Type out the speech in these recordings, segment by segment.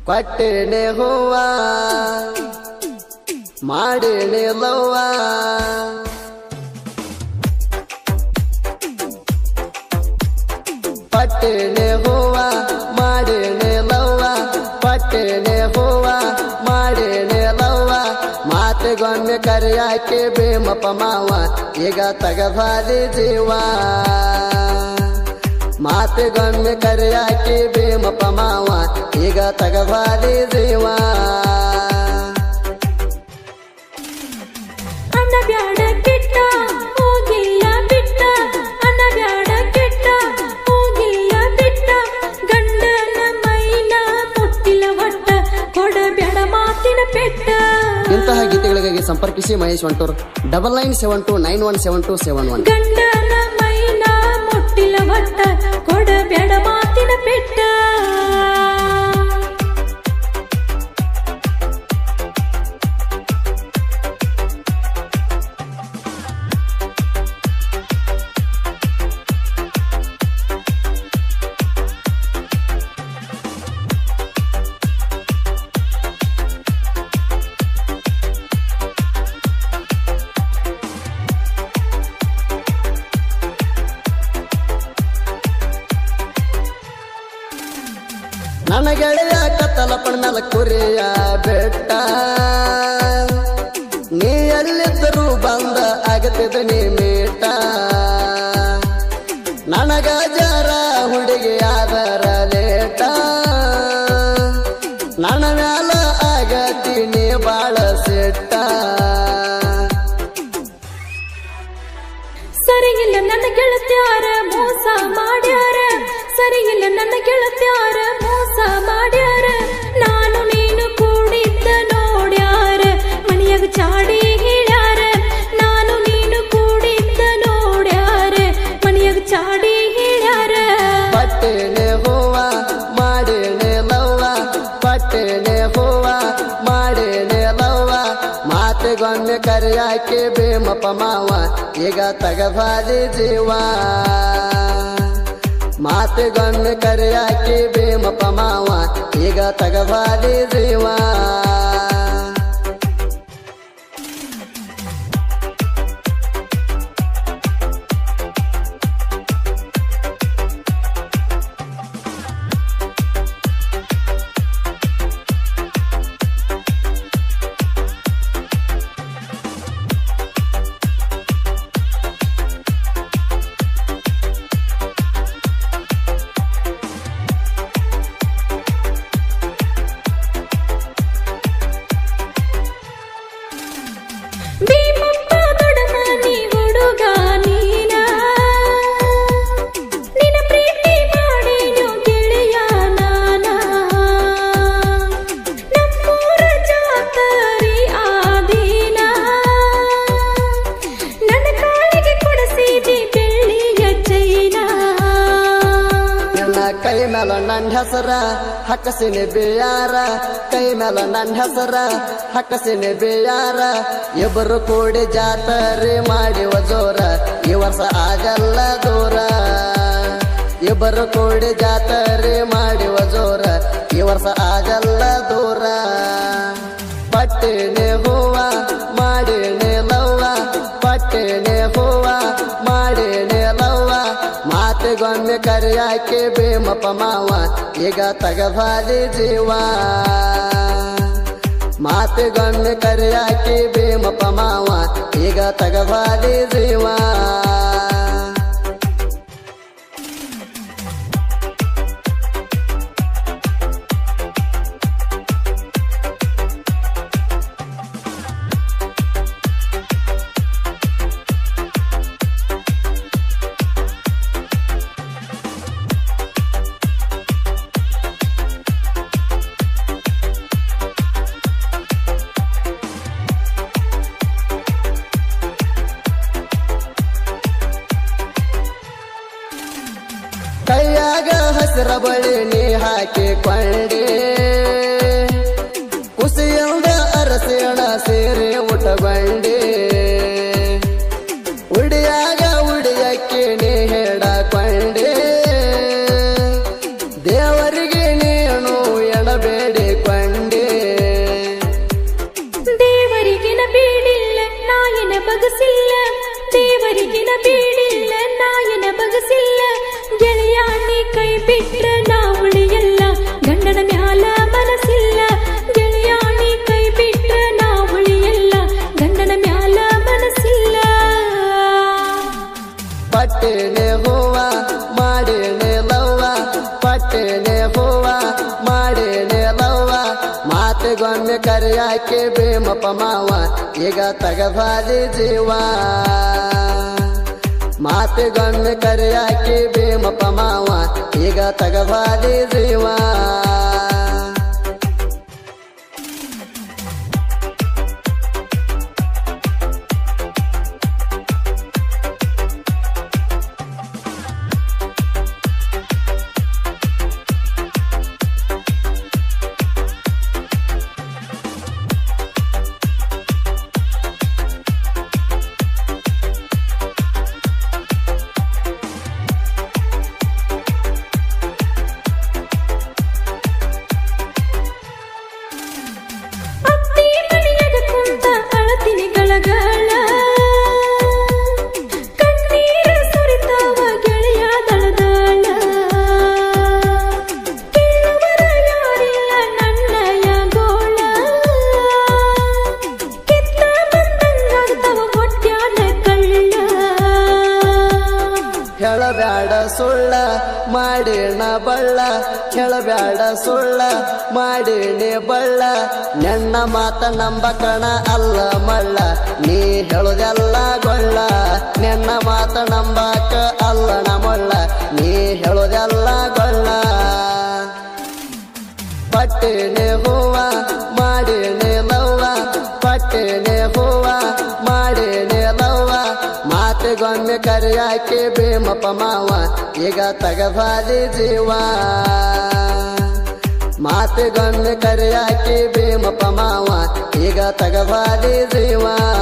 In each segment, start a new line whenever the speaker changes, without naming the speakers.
ಕೊಟ್ಟೆನೆ ಹೂವ ಮಾಡೇನೆ ಲವ್ವ ಪಟ್ಟೆನೆ ಹೂವ ಮಾಡೇನೆ ಲವ್ವ ಪಟ್ಟೆನೆ ಹೂವ ಮಾಡೇನೆ ಲವ್ವ ಮಾತಿಗೊಮ್ಮೆ ಕರೆಯಾಕೆ ಬೇಮಪ್ಪ ಮಾವ ಈಗ ತಗಬಾಲಿ ಜೀವ ಮಾತಿಗೊಮ್ಮೆ ಕರೆಯಾಕೆ ಬೇಮಪ್ಪ ಮಾವ ಈಗ ತಗಬಾಲಿ ಜೀವ
ಅನ್ನ ಬ್ಯಾಡ ಕೆಟ್ಟ ಹೋಗಿಲ್ಲ ಬಿಟ್ಟ ಅನ್ನ ಬ್ಯಾಡ ಕೆಟ್ಟ ಹೋಗಿಲ್ಲ ಬಿಟ್ಟ ಗಂಡನ ಮೈನ ಮುಟ್ಟಿಲ್ಲ ಒಟ್ಟ ಕೊಡ ಬ್ಯಾಡ ಮಾತಿನ ಪೆಟ್ಟ
ಇಂತಹ ಗೀತೆಗಳಿಗಾಗಿ ಸಂಪರ್ಕಿಸಿ Mahesh Ontur double nine seven two nine one seven two seven one
ಗಂಡನ ಮೈನ ಮುಟ್ಟಿಲ್ಲ ಒಟ್ಟ ಕೊಡ ಬ್ಯಾಡ ಮಾತಿನ ಪೆಟ್ಟ
ನನ್ನ ಗೆಳೆಯ ಕತ್ತಲಪ್ಪನ ಮೇಲೆ ಕುರಿಯ ಬೆಟ್ಟ ನೀ ಎಲ್ಲಿದ್ದರೂ ಬಂದ ಆಗತ್ತಿದ ನೀ ಮೀಟ ನನಗ ಜರ ಹುಡುಗಿ ಆದರ ಲೇಟ ನನ್ನ ಮ್ಯಾಲ ಆಗತಿ ನೀ ಬಾಳ ಸಿಟ್ಟ
ಸರಿ ಇಲ್ಲ ನನ್ನ ಗೆಳತ್ಯಾರ ಮೋಸ ಮಾಡ್ಯಾರ ಸರಿ ಇಲ್ಲ ನನ್ನ ಗೆಳತ್ಯಾರ ಮೋಸ ಮಾಡ್ಯಾರ ನಾನು ನೀನು ಕೂಡಿದ್ದ ನೋಡ್ಯಾರ ಮನೆಯಾಗ ಚಾಡಿ ಹೇಳ್ಯಾರ ನಾನು ನೀನು ಕೂಡಿದ್ದ ನೋಡ್ಯಾರ ಮನೆಯಾಗ ಚಾಡಿ ಹೇಳ್ಯಾರ
ಪಟ್ಟೆನೆ ಹೂವ ಮಾಡೇನೆ ಲವ್ವ ಪಟ್ಟೆನೆ ಹೂವ ಮಾಡೇನೆ ಲವ್ವ ಮಾತಿಗೊಮ್ಮೆ ಕರೆಯಾಕೆ ಬೇಮಪ್ಪ ಮಾವ ಈಗ ತಗಬಾಲಿ ಜೀವ ಮಾತಿಗೊಮ್ಮೆ ಕರೆಯಾಕೆ ಬೇಮಪ್ಪ ಮಾವ ಈಗ ತಗಬಾಲಿ ಜೀವ
ಭೀಮಪ್ಪ ದೊಡ್ಡಮನಿ ಹುಡುಗ ನೀನ ನಿನ್ನ ಪ್ರೀತಿ ಮಾಡೇನು ಗೆಳೆಯ ನಾನ ನಮ್ಮೂರ ಜಾತರಿ ಆದೀನ ನನ್ನ ಕಾಲಿಗೆ ಕೊಡಿಸಿದಿ ಬೆಳ್ಳಿಯ ಚೈನ
ನನ್ನ ಕೈ ಮೇಲ ನನ್ನ ಹೆಸರ ಹಕ್ಕಸಿನ ಬೇಯಾರ ಕೈ ಮೇಲ ನನ್ನ ಹೆಸರ ಹಕ್ಕಸಿನ ಬೇಯಾರ ಇಬ್ಬರು ಕೂಡಿ ಜಾತರೆ ಮಾಡಿವ ಜೋರ ಈ ವರ್ಷ ಆಗಲ್ಲ ದೂರ ಇಬ್ಬರು ಕೂಡಿ ಜಾತರೆ ಮಾಡಿವ ಜೋರ ಈ ವರ್ಷ ಆಗಲ್ಲ ದೂರ ಪಟ್ಟೆನೆ ಹೂವ ಮಾಡೇನೆ ಲವ್ವ ಪಟ್ಟೆನೆ ಹೂವ ಮಾಡೇನೆ ಲವ್ವ ಮಾತಿಗೊಮ್ಮೆ ಕರೆಯಾಕೆ ಬೇಮಪ್ಪ ಮಾವ ಈಗ ತಗಬಾಲಿ ಜೀವ ಮಾತಿಗೊಮ್ಮೆ ಕರೆಯಾಕೆ ಬೇಮಪ್ಪ ಮಾವ ಈಗ ತಗಬಾಲಿ ಜೀವ ಪಟ್ಟೇನೆ ಹೂವ ಮಾಡೇನೆ ಲವ್ವ ಮಾತಿಗೊಮ್ಮೆ ಕರೆಯಾಕೆ ಭೀಮಪ್ಪ ಮಾವ ಈಗ ತಗಬಾದಿ ಜೀವ ಮಾತಿಗೊಮ್ಮೆ ಕರೆಯಾಕೆ ಭೀಮಪ್ಪ ಮಾವ ಈಗ ತಗಬಾದಿ ಜೀವ
ಅತ್ತಿ ಮನೆಯಾಗ ಕುಂತ ಅಳತಿನಿ ಗಳಗಳ ಕಣ್ಣೀರ ಸುರಿತಾವ ಗೆಳೆಯ ದಳದಾಳ ಕೇಳುವರ ಯಾರಿಲ್ಲ ನನ್ನಯ ಗೋಳ ಕಿತ್ತ ಬಂದಂಗಾಗ್ತವ ಹೊಟ್ಯಾನ ಕಳ್ಳ
ಹೇಳಬ್ಯಾಡ ಸುಳ್ಳ ಮಾಡೇಣ ಬಳ್ಳ ಹೇಳಬ್ಯಾಡ ಸುಳ್ಳ ಮಾಡೇಣೆ ಬಳ್ಳ ನನ್ನ ಮಾತ ನಂಬಕಣ ಅಲ್ಲ ಮಳ್ಳ ನೀ ಹೇಳುದೆಲ್ಲ ಗೊಳ್ಳ ನಿನ್ನ ಮಾತ ನಂಬಕ ಅಲ್ಲ ನಮಳ್ಳ ನೀ ಹೇಳುದೆಲ್ಲ ಗೊಳ್ಳ ಪಟ್ಟೇನೆ ಹೂವ ಮಾಡೇನೆ ಲವ್ವ ಪಟ್ಟೇನೆ ಹೂವ ಮಾಡೇನೆ ಲವ್ವ ಮಾತಿಗೊಮ್ಮೆ ಕರೆಯಾಕೆ ಭೀಮಪ್ಪ ಮಾವ ಈಗ ತಗಬಾದಿ ಜೀವ ಮಾತಿಗೊಮ್ಮೆ ಕರೆಯಾಕೆ ಭೀಮಪ್ಪ ಮಾವ ಈಗ ತಗಬಾದಿ ಜೀವ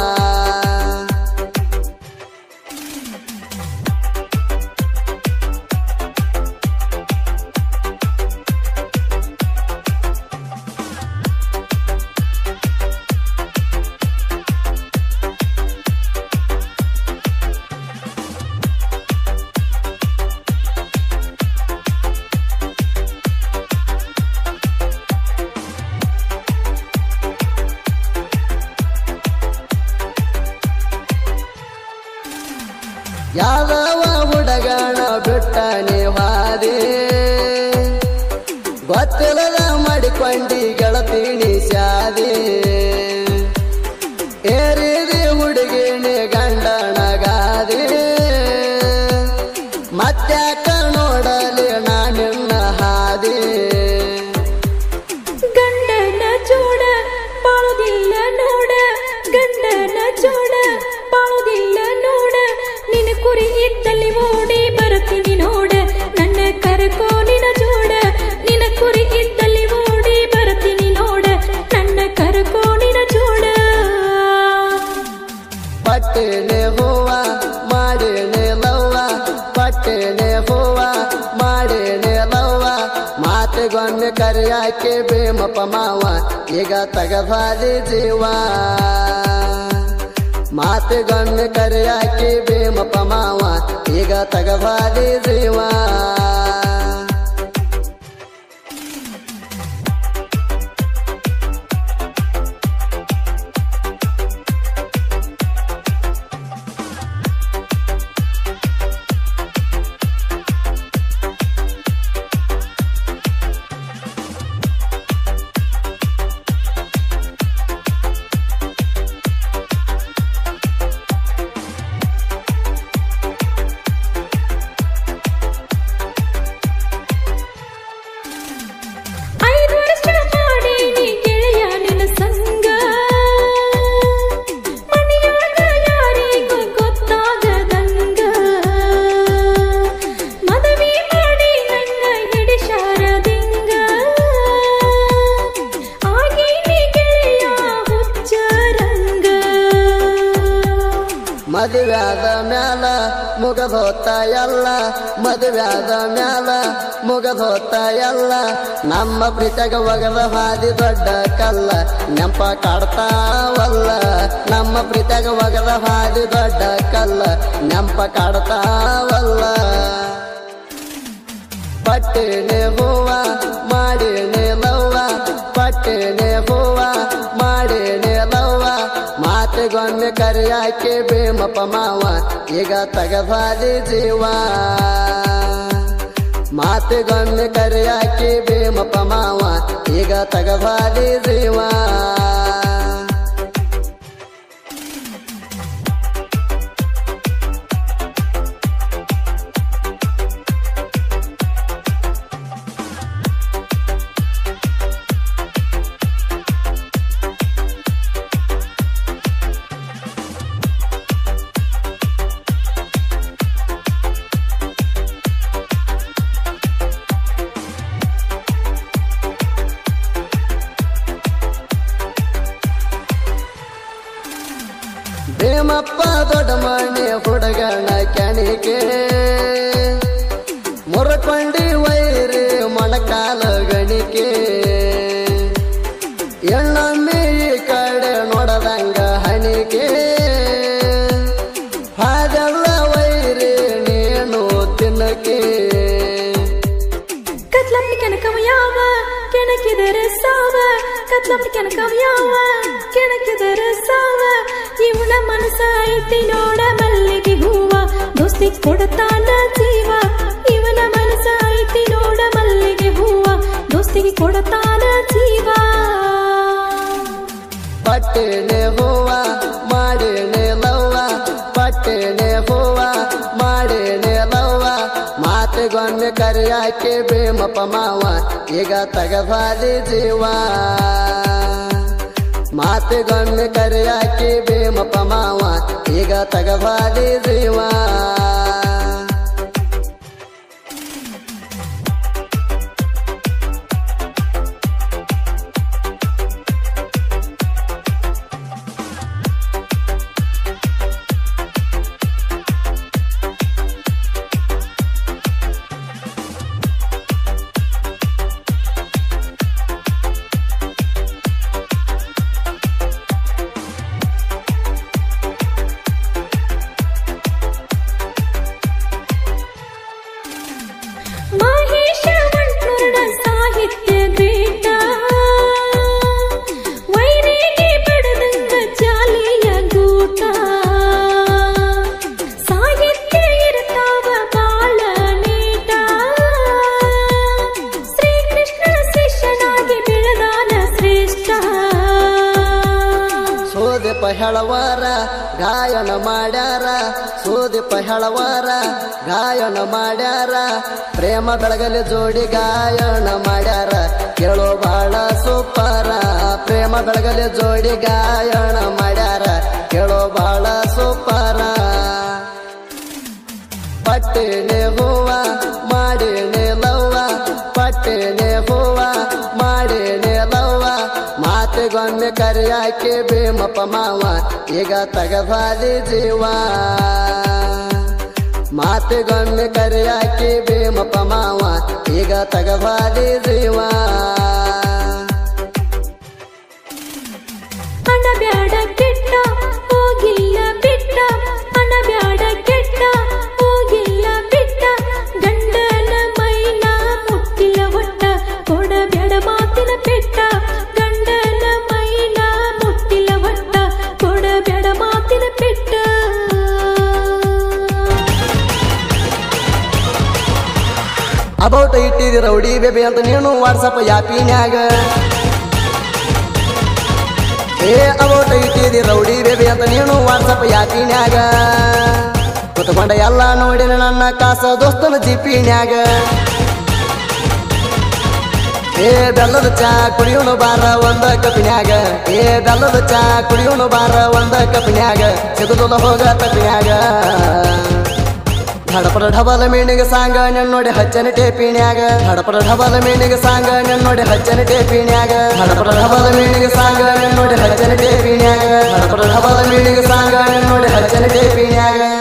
ಯಾದವ ಹುಡಗಣ ಬಿಟ್ಟನೆ ಹಾದಿ ಗೊತ್ತಿಲ್ಲದ ಮಾಡಿಕೊಂಡಿ ಗೆಳತೀನಿ ಶಾದಿ ಏರಿದಿ ಹುಡುಗಿಣಿ ಗಂಡನಗಾದಿ ಮತ್ತ್ಯಾಕ ನೋಡಲಿ ನಾನಿನ್ನ ಹಾದಿ
ಗಂಡನ ಜೋಡ ಬಾಳುದಿಲ್ಲ ನೋಡ ಗಂಡನ ಜೋಡ ಬಾಳುದಿಲ್ಲ ನೋಡ ನಿನ್ನ ಕುರಿ ಇದ್ದಲ್ಲಿ ಓಡಿ ಬರುತ್ತೀನಿ ನೋಡ ನನ್ನ ಕರಕೋ ನಿನ ಜೋಡ ನಿನ್ನ ಕುರಿ ಇದ್ದಲ್ಲಿ ಓಡಿ ಬರುತ್ತೀನಿ ನೋಡ ನನ್ನ ಕರಕೋ ನಿನ ಜೋಡ
ಪಟ್ಟೆನೆ ಹೂವ ಮಾಡೇನೆ ಲವ್ವ ಪಟ್ಟೆನೆ ಹೂವ ಮಾಡೇನೆ ಲವ್ವ ಮಾತಿಗೊಮ್ಮೆ ಕರೆಯಾಕೆ ಭೀಮಪ್ಪ ಮಾವ ಈಗ ತಗಬಾದಿ ಜೀವ ಮಾತಿಗೊಮ್ಮೆ ಕರೆಯಾಕೆ ಭೀಮಪ್ಪ ಮಾವ ಈಗ ತಗಬಾದಿ ಜೀವ
ಐದು ವರ್ಷ ಮಾಡೀನಿ ಗೆಳೆಯ ನಿನ್ನ ಸಂಗ ಮನೆಯಾಗ ಯಾರಿಗೂ ಗೊತ್ತಾಗದಂಗ ಮದುವೆ ಮಾಡಿ ನನ್ನ ಹಿಡಿಶಾರದಿಂಗ ಆಗೀನಿ ಗೆಳೆಯ ಹುಚ್ಚರಂಗ
ಮದುವ್ಯಾದ ಮ್ಯಾಲ ಮುಗದೋತ ಎಲ್ಲ ಮದುವ್ಯಾದ ಮ್ಯಾಲ ಮುಗದೋತ ಎಲ್ಲ ನಮ್ಮ ಪ್ರೀತಿಯಾಗ ಒಗದ ಹಾದಿ ದೊಡ್ಡ ಕಲ್ಲ ನೆಂಪ ಕಾಡ್ತಾವಲ್ಲ ನಮ್ಮ ಪ್ರೀತಿಯಾಗ ಒಗದ ಹಾದಿ ದೊಡ್ಡ ಕಲ್ಲ ನೆಂಪ ಕಾಡ್ತಾವಲ್ಲ ಪಟ್ಟೆನೆ ಹೂವ ಮಾಡೇನೆ ಲವ್ವ ಪಟ್ಟೆನೆ ಹೂವ ಮಾಡೇನೆ ಲವ್ವ ಮಾತಿಗೊಮ್ಮೆ ಕರೆಯಾಕೆ ಭೀಮಪ್ಪ ಮಾವ ಈಗ ತಗಬಾದಿ ಜೀವ ಮಾತಿಗೊಮ್ಮೆ ಕರೆಯಾಕಿ ಭೀಮಪ್ಪ ಮಾವ ಈಗ ತಗಬಾದಿ ಜೀವ ಭೀಮಪ್ಪ ದೊಡ್ಡ ಮನೆ ಹುಡುಗನ ಕೆಣಿಕೆ ಮುರಕೊಂಡಿ ವೈರಿ ಮೊಣಕಾಲ ಗಣಿಕೆ ಎಣ್ಣೊಮ್ಮೆ ಈ ಕಡೆ ನೋಡದಂಗ ಹಣಿಕೆ ಹಾಗೆಲ್ಲ ವೈರಿ ನೀನು ತಿನ್ನಕೆ
ಕತ್ಲಪ್ಪಿ ಕನಕವ ಯಾವ ಕೆಣಕಿದರೆ ಸಾವ ಕತ್ಲಪ್ಪಿ ಕನಕವ ಯಾವ ಕೆಣಕಿದರೆ ಸಾವ ಇವನ ಮನಸ್ಸ ಐತಿ ನೋಡ ಮಲ್ಲಿಗೆ ಹೂವ ದೋಸ್ತಿ ಕೊಡತಾನ ಜೀವ ಇವನ ಮನಸ್ಸ ಐತಿ ನೋಡ ಮಲ್ಲಿಗೆ ಹೂವ ದೋಸ್ತಿಗೆ ಕೊಡತಾನ ಜೀವ
ಪಟ್ಟೆನೆ ಹೂವ ಮಾಡೇನೆ ಲವ್ವ ಪಟ್ಟೆನೆ ಹೂವ ಮಾಡೇನೆ ಲವ್ವ ಮಾತಿಗೊಮ್ಮೆ ಕರೆಯಾಕೆ ಭೀಮಪ್ಪ ಮಾವ ಈಗ ತಗಬಾದಿ ಜೀವ ಮಾತಿಗೊಮ್ಮೆ ಕರೆಯಾಕೆ ಭೀಮಪ್ಪ ಮಾವ ಈಗ ತಗಬಾದಿ ಜೀವ
ಮಹೇಶ ಮಂಟೂರ್ಣ ಸಾಹಿತ್ಯ ಗ್ರೀಟ ವೈರಿಗೆ ಬಡದಂಗ ಜಾಲಿಯ ಗೂಟ ಸಾಹಿತ್ಯ ಇರ್ತಾವ ಬಾಳ ನೀಟ ಶ್ರೀಕೃಷ್ಣ ಶಿಷ್ಯನಾಗಿ ಬೆಳೆದಾನ ಶ್ರೇಷ್ಠ
ಸೋದೆಪ ಹೆಳವಾರ ಗಾಯನ ಮಾಡ್ಯಾರ ಸೋದೆಪ ಹೆಳವಾರ ಗಾಯನ ಮಾಡ್ಯಾರ ಪ್ರೇಮ ಬೆಳಗಲಿ ಜೋಡಿ ಗಾಯನ ಮಾಡ್ಯಾರ ಕೇಳೋ ಬಾಳ ಸೂಪರ ಪ್ರೇಮ ಬೆಳಗಲಿ ಜೋಡಿ ಗಾಯನ ಮಾಡ್ಯಾರ ಕೇಳೋ ಬಾಳ ಸೂಪರ ಪಟ್ಟೆನೆ ಹೂವ ಮಾಡೇನೆ ಲವ್ವ ಪಟ್ಟೆನೆ ಹೂವ ಮಾಡೇನೆ ಲವ್ವ ಮಾತಿಗೊಮ್ಮೆ ಕರೆಯಾಕೆ ಭೀಮಪ್ಪ ಮಾವ ಈಗ ತಗಬಾದಿ ಜೀವ ಮಾತಿಗೊಮ್ಮೆ ಕರೆಯಾಕೆ ಭೀಮಪ್ಪ ಮಾವ ಈಗ ತಗಬಾದಿ ಜೀವ
ಹಣ ಬ್ಯಾಡ ಕೆಟ್ಟ ಹೋಗಿಲ್ಲ ಬಿಟ್ಟ ಹಣ ಬ್ಯಾಡ ಕೆಟ್ಟ ಹೋಗಿಲ್ಲ ಬಿಟ್ಟ ಗಂಡನ ಮೈನ ಮುಟ್ಟಿಲ್ಲ ಒಟ್ಟ ಕೊಡ ಬ್ಯಾಡ ಮಾತಿನ ಪೆಟ್ಟ ಗಂಡನ ಮೈನ ಮುಟ್ಟಿಲ್ಲ ಒಟ್ಟ ಕೊಡ ಬ್ಯಾಡ ಮಾತಿನ ಪೆಟ್ಟ
ಅಬೌಟ್ ಇಟ್ಟಿದಿ ರೌಡಿ ಬೇಬಿ ಅಂತ ನೀನು ವಾಟ್ಸಪ್ ಯಾಪಿನ್ಯಾಗ ಏ ಅಬೌಟ್ ಇಟ್ಟಿದಿ ರೌಡಿ ಬೇಬಿ ಅಂತ ನೀನು ವಾಟ್ಸಪ್ ಯಾಪಿನ್ಯಾಗ ಕುತ್ಕೊಂಡ ಎಲ್ಲ ನೋಡಿನ ನನ್ನ ಕಾಸ ದೋಸ್ತನ ಜಿಪಿನ್ಯಾಗ ಏ ಬೆಲ್ಲದ ಚಾ ಕುಡಿಯೋನು ಬಾರ ಒಂದ ಕಪಿನ್ಯಾಗ ಏ ಬೆಲ್ಲದ ಚಾ ಕುಡಿಯೋನು ಬಾರ ಒಂದ ಕಪಿನ್ಯಾಗ ಸಿಗುದಿಲ್ಲ ಹೋಗ ತಪಿನ್ಯಾಗ ಹಡಪಡ ಢಬಲ ಮೀನಿಗೆ ಸಾಂಗ ನೋಡಿ ಹಚ್ಚನ ಟೇಪಿನ್ಯಾಗ ಹಡಪಡ ಢಬಲ ಮೀನಿಗೆ ಸಾಂಗ ನೋಡಿ ಹಚ್ಚನ ಟೇಪಿನ್ಯಾಗ ಹಡಪಡ ಢಬಲ ಮೀನಿಗೆ ಸಾಂಗ ನೋಡಿ ಹಚ್ಚನ ಟೇಪಿನ್ಯಾಗ ಹಡಪಡ ಢಬಲ ಮೀನಿಗೆ ಸಾಂಗ ನೋಡಿ ಹಚ್ಚನ ಟೇಪಿನ್ಯಾಗ